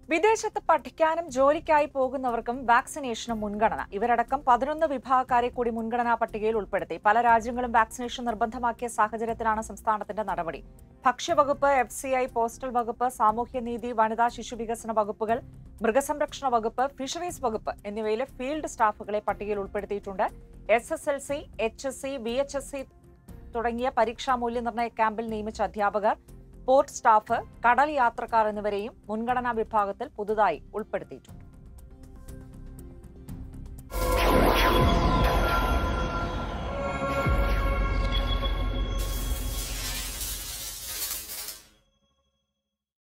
വിദേശത്ത് പഠിക്കാനും ജോലിക്കായി പോകുന്നവർക്കും വാക്സിനേഷന് മുൻഗണന ഇവരടക്കം പതിനൊന്ന് വിഭാഗക്കാരെ കൂടി മുൻഗണനാ പട്ടികയിൽ ഉൾപ്പെടുത്തി പല രാജ്യങ്ങളും വാക്സിനേഷൻ നിർബന്ധമാക്കിയ സാഹചര്യത്തിലാണ് സംസ്ഥാനത്തിന്റെ നടപടി ഭക്ഷ്യവകുപ്പ് എഫ് സി ഐ പോസ്റ്റൽ വകുപ്പ് സാമൂഹ്യനീതി വനിതാ ശിശു വികസന വകുപ്പുകൾ മൃഗസംരക്ഷണ വകുപ്പ് ഫിഷറീസ് വകുപ്പ് എന്നിവയിലെ ഫീൽഡ് സ്റ്റാഫുകളെ പട്ടികയിൽ ഉൾപ്പെടുത്തിയിട്ടുണ്ട് S S L C H S C B H S C തുടങ്ങിയ പരീക്ഷാ മൂല്യനിർണ്ണയ ക്യാമ്പിൽ നിയമിച്ച അധ്യാപകർ പോർട്ട് സ്റ്റാഫ് കടൽ യാത്രക്കാർ എന്നിവരെയും മുൻഗണനാ വിഭാഗത്തിൽ പുതുതായി ഉൾപ്പെടുത്തിയിട്ടുണ്ട്